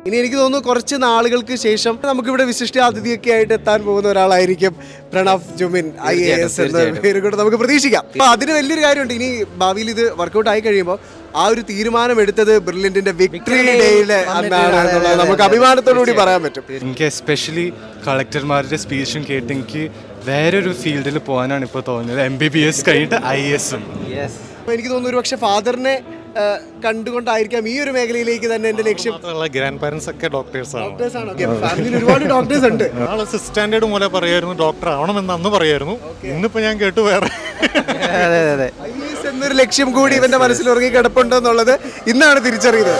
ഇനി എനിക്ക് തോന്നുന്നു കുറച്ച് നാളുകൾക്ക് ശേഷം നമുക്കിവിടെ വിശിഷ്ട അതിഥിയൊക്കെ ആയിട്ട് എത്താൻ പോകുന്ന ഒരാളായിരിക്കും Pranav Jumin I A S എന്ന പേര് കൂടെ നമുക്ക് പ്രതീക്ഷിക്കാം അപ്പൊ അതിന് വലിയൊരു കാര്യമുണ്ട് ഇനി ഭാവിയിൽ ഇത് വർക്കൗട്ട് ആയി കഴിയുമ്പോൾ ആ ഒരു തീരുമാനം എടുത്തത് ബ്രില്യന്റിന്റെ വിക്ടറി ഡേയില് അന്നാണ് എന്നുള്ളത് നമുക്ക് അഭിമാനത്തോടു കൂടി പറയാൻ പറ്റും എനിക്ക് എസ്പെഷ്യലി കളക്ടർമാരുടെ സ്പീച്ചും കേട്ട് എനിക്ക് വേറൊരു ഫീൽഡിൽ പോകാനാണ് ഇപ്പോൾ തോന്നുന്നത് എം ബി ബി എസ് കഴിഞ്ഞിട്ട് ഐ എസും അപ്പൊ എനിക്ക് തോന്നുന്നു ഒരു പക്ഷെ ഫാദറിനെ കണ്ടുകൊണ്ടായിരിക്കാം ഈ ഒരു മേഖലയിലേക്ക് തന്നെ എന്റെ ലക്ഷ്യം മാത്രമല്ല ഗ്രാൻഡ് പാരൻസ് ഒക്കെ ഡോക്ടേഴ്സ് ആണ് ഡോക്ടേഴ്സ് ആണ് ഫാമിലിയിൽ ഒരുപാട് ഡോക്ടേഴ്സ് ഉണ്ട് ആള് സ്റ്റാൻഡേർഡ് മൂലം പറയായിരുന്നു ഡോക്ടർ ആവണമെന്ന് അന്ന് പറയായിരുന്നു ഇന്നിപ്പോ ഞാൻ കേട്ടു വേറെ അതെ അതെ അതെ ഐ എസ് എന്നൊരു ലക്ഷ്യം കൂടി ഇവന്റെ മനസ്സിൽ ഉറങ്ങി കിടപ്പുണ്ടെന്നുള്ളത് ഇന്നാണ് തിരിച്ചറിയുന്നത്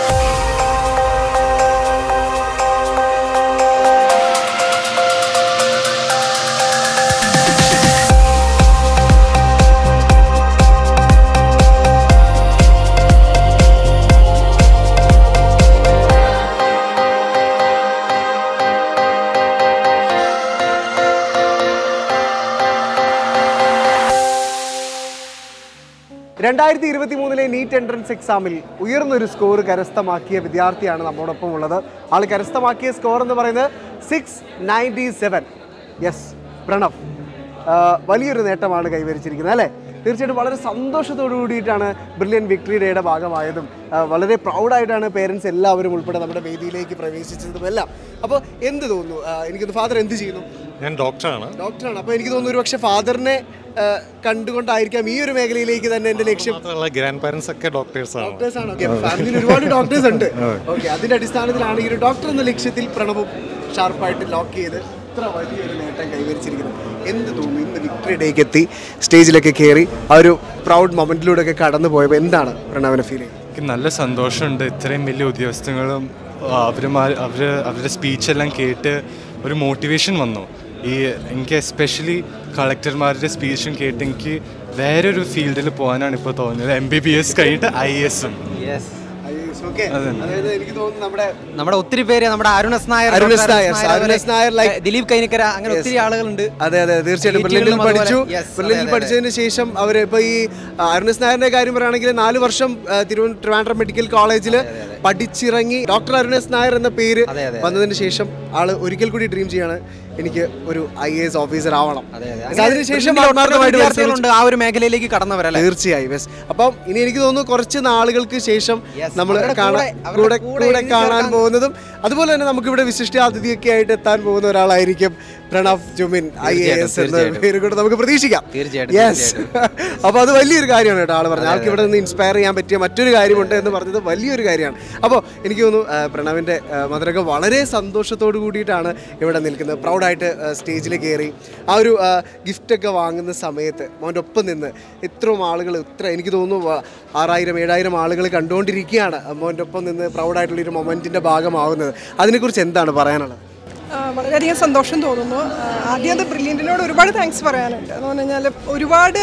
രണ്ടായിരത്തി ഇരുപത്തി മൂന്നിലെ നീറ്റ് എൻട്രൻസ് എക്സാമിൽ ഉയർന്നൊരു സ്കോർ കരസ്ഥമാക്കിയ വിദ്യാർത്ഥിയാണ് നമ്മോടൊപ്പം ഉള്ളത് ആൾ കരസ്ഥമാക്കിയ സ്കോർ എന്ന് പറയുന്നത് six ninety seven yes Pranav ആ, വലിയൊരു നേട്ടമാണ് കൈവരിച്ചിരിക്കുന്നത് അല്ലേ തീർച്ചയായിട്ടും വളരെ സന്തോഷത്തോടു കൂടിയിട്ടാണ് ബ്രില്യൻ വിക്ടറി ഡേയുടെ ഭാഗമായതും ആ, വളരെ പ്രൗഡായിട്ടാണ് പേരൻസ് എല്ലാവരും ഉൾപ്പെടെ നമ്മുടെ വേദിയിലേക്ക് പ്രവേശിച്ചതും എല്ലാം അപ്പോൾ എന്ത് തോന്നുന്നു ആ, എനിക്കൊന്ന് ഫാദർ എന്ത് ചെയ്യുന്നു ഞാൻ ഡോക്ടറാണ് ഡോക്ടറാണ് അപ്പോൾ എനിക്ക് തോന്നുന്നു ഒരു പക്ഷേ ഫാദറിനെ ആ, കണ്ടുകൊണ്ടായിരിക്കാം ഈ ഒരു മേഖലയിലേക്ക് തന്നെ എൻ്റെ ലക്ഷ്യം മാത്രമല്ല ഗ്രാൻഡ് പാരൻസ് ഒക്കെ ഡോക്ടേഴ്സ് ആണ് ഡോക്ടേഴ്സ് ആണ് ഓക്കെ ഫാമിലിയിൽ ഒരുപാട് ഡോക്ടേഴ്സ് ഉണ്ട് ഓക്കെ അതിന്റെ അടിസ്ഥാനത്തിലാണ് ഈ ഒരു ഡോക്ടർ എന്ന ലക്ഷ്യത്തിൽ പ്രണവും ഷാർപ്പായിട്ട് ലോക്ക് ചെയ്ത് ഇത്ര വലിയൊരു നേട്ടം കൈവരിച്ചിരിക്കുന്നത് എന്ത് തോന്നുന്നു ഇന്ന് വിക്ടറി ഡേക്ക് എത്തി സ്റ്റേജിലൊക്കെ കയറി ആ ഒരു പ്രൗഡ് മൊമെന്റിലൂടെ ഒക്കെ കടന്നു പോയപ്പോൾ എന്താണ് പ്രണവിനെ ഫീൽ ചെയ്യുന്നത് എനിക്ക് നല്ല സന്തോഷമുണ്ട് ഇത്രയും വലിയ ഉദ്യോഗസ്ഥങ്ങളും അവരുമാർ അവർ അവരുടെ സ്പീച്ചെല്ലാം കേട്ട് ഒരു മോട്ടിവേഷൻ വന്നു ഈ എനിക്ക് എസ്പെഷ്യലി കളക്ടർമാരുടെ സ്പീച്ചും കേട്ട് എനിക്ക് വേറൊരു ഫീൽഡിൽ പോകാനാണ് ഇപ്പോൾ തോന്നുന്നത് എം ബി ബി എസ് കഴിഞ്ഞിട്ട് ഐ എസും യെസ് ഓക്കെ അതായത് എനിക്ക് തോന്നുന്നു നമ്മുടെ നമ്മുടെ ഒത്തിരി പേര് നമ്മുടെ അരുണസ് നായർ അരുണസ് ഡോക്ടർ നായർ, അതുപോലെ, അരുണസ് നായർ, like- ഏ, ദിലീപ് കൈനിക്കര അങ്ങനെ ഒത്തിരി ആളുകളുണ്ട് അതെ അതെ തീർച്ചയായിട്ടും NEET ബ്രില്യനിൽ ലും അതുപോലെ- പഠിച്ചു yes, അതെ, ബ്രില്യനിൽ അതെ, പഠിച്ചതിന് ശേഷം അവർ ഇപ്പോൾ ഈ ആ, അരുണസ് നായരുടെ കാര്യം പറയുകയാണെങ്കിൽ നാല് വർഷം ആ, തിരുവനന്തപുരം ട്രിവാൻഡ്രം മെഡിക്കൽ കോളേജിൽ പഠിച്ചിറങ്ങി ഡോക്ടർ അരുണസ് നായർ എന്ന പേര് അതെ, അതെ, വന്നതിന് ശേഷം ആള് ഒരിക്കൽ കൂടി ഡ്രീം ചെയ്യാണ് എനിക്ക് ഒരു ഐ എ എസ് ഓഫീസർ ആവണം അതെ, അതെ. പക്ഷേ അതിനുശേഷം ബ്രില്യൻ്റിൽ ഒട്ടനവധി ആത്മാർത്ഥമായിട്ട് പരിശ്രമിച്ചു. വിദ്യാർത്ഥികളുണ്ട് ആ ഒരു മേഖലയിലേക്ക് കടന്നവരല്ലേ തീർച്ചയായും യെസ് അപ്പം ഇനി എനിക്ക് തോന്നുന്നു കുറച്ച് നാളുകൾക്ക് ശേഷം Yes, നമ്മൾ അവരുടെ കാണാൻ കൂടെ- അവരുടെ കൂടെ കൂടെ കൂടെ എഴുതി കാണാൻ ചേർക്കാൻ- പോകുന്നതും അതുപോലെ തന്നെ നമുക്കിവിടെ വിശിഷ്ട അതിഥിയൊക്കെ ആയിട്ട് എത്താൻ പോകുന്ന ഒരാളായിരിക്കും പ്രണവ് ജുമിൻ ഐ എ തീർച്ചയായിട്ടും, എസ് എന്ന തീർച്ചയായിട്ടും. പേര് കൂടെ നമുക്ക് പ്രതീക്ഷിക്കാം തീർച്ചയായിട്ടും, യെസ് അപ്പോൾ അത് വലിയൊരു കാര്യമാണ് കേട്ടോ ആൾ പറഞ്ഞത് ആൾക്ക് ഇവിടെ നിന്ന് ഇൻസ്പയർ ചെയ്യാൻ പറ്റിയ മറ്റൊരു കാര്യമുണ്ട് എന്ന് പറഞ്ഞത് വലിയൊരു കാര്യമാണ് അപ്പോൾ എനിക്ക് തോന്നുന്നു ആ, പ്രണവിൻ്റെ ആ, മധുരക വളരെ സന്തോഷത്തോടു കൂടിയിട്ടാണ് ഇവിടെ നിൽക്കുന്നത് പ്രൗഡായിട്ട് സ്റ്റേജിൽ കയറി ആ ഒരു ഗിഫ്റ്റൊക്കെ വാങ്ങുന്ന സമയത്ത് മോൻ്റെ ഒപ്പം നിന്ന് ഇത്രയും ആളുകൾ ഇത്ര എനിക്ക് തോന്നുന്നു ആ, ആറായിരം ഏഴായിരം ആളുകൾ കണ്ടുകൊണ്ടിരിക്കുകയാണ് മോൻ്റെ ഒപ്പം നിന്ന് പ്രൗഡായിട്ടുള്ളൊരു മൊമെൻറ്റിൻ്റെ ഭാഗമാവുന്നത് അതിനെക്കുറിച്ച് എന്താണ് പറയാനുള്ളത് ആ, വളരെയധികം സന്തോഷം തോന്നുന്നു ആ, ആദ്യം അത് ബ്രില്യൻറ്റിനോട് ഒരുപാട് താങ്ക്സ് പറയാനുണ്ട് എന്ന് പറഞ്ഞു കഴിഞ്ഞാൽ ഒരുപാട്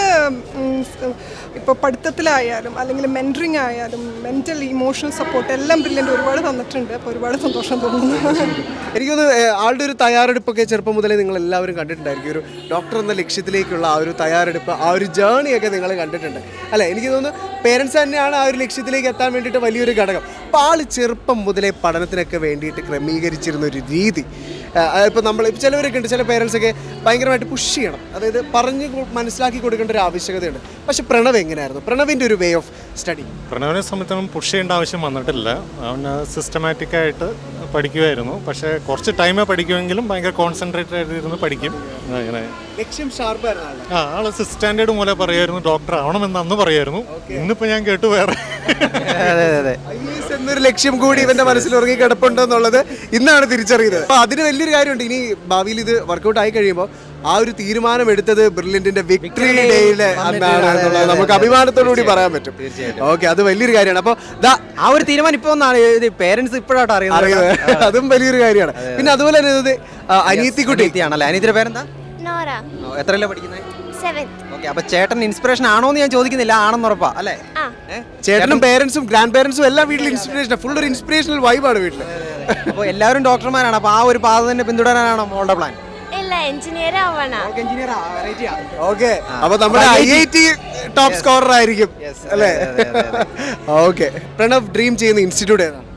ഇപ്പോൾ പഠിത്തത്തിലായാലും അല്ലെങ്കിൽ മെൻറ്ററിങ് ആയാലും മെൻ്റൽ ഇമോഷണൽ സപ്പോർട്ട് എല്ലാം ബ്രില്യൻ്റ് ഒരുപാട് തന്നിട്ടുണ്ട് അപ്പോൾ ഒരുപാട് സന്തോഷം തോന്നുന്നു എനിക്കൊന്ന് ആളുടെ ഒരു തയ്യാറെടുപ്പൊക്കെ ചെറുപ്പം മുതലേ നിങ്ങൾ എല്ലാവരും കണ്ടിട്ടുണ്ടായിരിക്കും ഒരു ഡോക്ടർ എന്ന ലക്ഷ്യത്തിലേക്കുള്ള ആ ഒരു തയ്യാറെടുപ്പ് ആ ഒരു ജേണിയൊക്കെ നിങ്ങൾ കണ്ടിട്ടുണ്ട് അല്ലേ എനിക്ക് തോന്നുന്നു പേരൻസ് തന്നെയാണ് ആ ഒരു ലക്ഷ്യത്തിലേക്ക് എത്താൻ വേണ്ടിയിട്ട് വലിയൊരു ഘടകം അപ്പോൾ ആൾ ചെറുപ്പം മുതലേ പഠനത്തിനൊക്കെ വേണ്ടിയിട്ട് ക്രമീകരിച്ചിരുന്ന ഒരു രീതി ഇപ്പോൾ നമ്മൾ ഇപ്പോൾ ചിലവരൊക്കെ ഉണ്ട് ചില പേരൻസ് ഒക്കെ ഭയങ്കരമായിട്ട് പുഷ് ചെയ്യണം അതായത് പറഞ്ഞ് കൊ- മനസ്സിലാക്കി കൊടുക്കേണ്ട ഒരു ആവശ്യകതയുണ്ട് പക്ഷെ പ്രണവ് എങ്ങനെയായിരുന്നു പ്രണവിൻ്റെ ഒരു വേ ഓഫ് സ്റ്റഡി പ്രണവിനെ സംബന്ധിച്ചിടത്തോളം പുഷ് ചെയ്യേണ്ട ആവശ്യം വന്നിട്ടില്ല അവന് സിസ്റ്റമാറ്റിക് ആയിട്ട് പഠിക്കുമായിരുന്നു പക്ഷേ കുറച്ച് ടൈമേ പഠിക്കുമെങ്കിലും ഭയങ്കര കോൺസെൻട്രേറ്റഡ് ആയിട്ട് ഇരുന്ന് പഠിക്കും അങ്ങനെ ലക്ഷ്യം ഷാർപ്പായിരുന്നു ആളുടെ ആ ആള് സ്റ്റാൻഡേർഡ് മൂലം പറയായിരുന്നു ഡോക്ടർ ആവണമെന്ന് അന്ന് പറയായിരുന്നു ഇന്നിപ്പോ ഞാൻ കേട്ടു വേറെ അതെ അതെ അതെ ഐ എ എസ് എന്നൊരു ലക്ഷ്യം കൂടി ഇവന്റെ മനസ്സിൽ ഉറങ്ങി കിടപ്പുണ്ടെന്നുള്ളത് ഇന്നാണ് തിരിച്ചറിയുന്നത് അപ്പൊ അതിന് വലിയൊരു കാര്യമുണ്ട് ഇനി ഭാവിയിൽ ഇത് വർക്കൗട്ട് ആയി കഴിയുമ്പോൾ ആ ഒരു തീരുമാനം എടുത്തത് ബ്രില്യന്റിന്റെ വിക്ടറി ഡേയില് അന്നാണ് എന്നുള്ളത് നമുക്ക് അഭിമാനത്തോടു കൂടി പറയാൻ പറ്റും ഓക്കെ അത് വലിയൊരു കാര്യമാണ് അപ്പൊ ദാ ആ ഒരു തീരുമാനം ഇപ്പൊ ഒന്നാണ് ഇത് പേരൻസ് ഇപ്പോഴാട്ടോ അറിയുന്നത് അറിയുന്നത് അതും വലിയൊരു കാര്യമാണ് പിന്നെ അതുപോലെ തന്നെ ഇത് ആ, അനിയത്തിക്കുട്ടി അനിയത്തിയാണല്ലേ അനിയത്തിയുടെ പേരെന്താ നോറ ഓ, എത്രയല്ലേ പഠിക്കുന്നത് സെവൻത് ഓക്കെ അപ്പൊ ചേട്ടൻ ഇൻസ്പിറേഷൻ ആണോ എന്ന് ഞാൻ ചോദിക്കുന്നില്ല ആണെന്ന് ഉറപ്പാ അല്ലേ ആ ഏ? ചേട്ടനും പേരൻസും ഗ്രാൻഡ് പേരൻസും എല്ലാം വീട്ടിൽ ഇൻസ്പിറേഷൻ ഫുൾ ഒരു ഇൻസ്പിറേഷണൽ വൈബാണ് വീട്ടിൽ അപ്പോൾ എല്ലാവരും ഡോക്ടർമാരാണ് അപ്പൊ ആ ഒരു പാത തന്നെ പിന്തുടരാനാണോ മോളുടെ പ്ലാൻ ഇല്ല എഞ്ചിനീയർ ആവണ എഞ്ചിനീയർ ഓക്കെ അപ്പൊ നമ്മുടെ I I T top scorer ആയിരിക്കും അല്ലേ ഓക്കെ പ്രണവ് ഡ്രീം ചെയ്യുന്ന ഇൻസ്റ്റിറ്റ്യൂട്ട് ഏതാണ്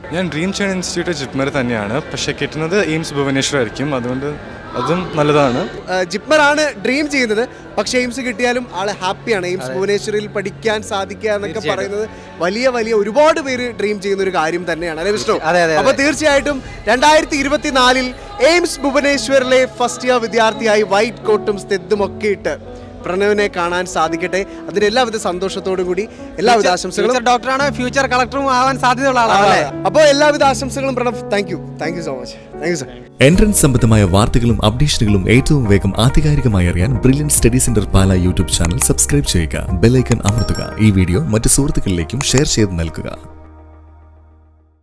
ഞാൻ ഡ്രീം ചെയ്യണ ഇൻസ്റ്റിറ്റ്യൂട്ട് ജിപ്മർ തന്നെയാണ് പക്ഷേ കിട്ടുന്നത് എയിംസ് ഭുവനേശ്വർ ആയിരിക്കും അതുകൊണ്ട് അതും നല്ലതാണ് ജിപ്മർ ആണ് ഡ്രീം ചെയ്യുന്നത് പക്ഷേ എയിംസ് കിട്ടിയാലും ആള് ഹാപ്പിയാണ് എയിംസ് ഭുവനേശ്വറിൽ പഠിക്കാൻ സാധിക്കുക എന്നൊക്കെ പറയുന്നത് വലിയ വലിയ ഒരുപാട് പേര് ഡ്രീം ചെയ്യുന്ന ഒരു കാര്യം തന്നെയാണ് അല്ലെ വിഷ്ണു അതെ, അതെ, അപ്പൊ തീർച്ചയായിട്ടും രണ്ടായിരത്തി ഇരുപത്തിനാലിൽ എയിംസ് ഭുവനേശ്വറിലെ ഫസ്റ്റ് ഇയർ വിദ്യാർത്ഥിയായി വൈറ്റ് കോട്ടും സ്തെദ്ദും ഒക്കെ ഇട്ട് പ്രണവിനെ കാണാൻ സാധിക്കട്ടെ അതിന്റെ എല്ലാവിധ സന്തോഷത്തോടും കൂടി എല്ലാവിധ ആശംസകളും ഫ്യൂച്ചർ ഡോക്ടറാണ് ഫ്യൂച്ചർ കളക്ടറും ആവാൻ സാധ്യതയുള്ള ആളാണ് അല്ലേ അപ്പോൾ എല്ലാവിധ ആശംസകളും Pranav thank you thank you so much thank you sir entrance സംബന്ധമായ വാർത്തകളും അപ്ഡേഷനുകളും ഏറ്റവും വേഗം ആധികാരികമായി അറിയാൻ brilliant study centre Pala YouTube channel subscribe ചെയ്യുക ബെല്ലൈക്കൺ അമർത്തുക ഈ വീഡിയോ മറ്റ് സുഹൃത്തുക്കളിലേക്കും ഷെയർ ചെയ്ത് നൽകുക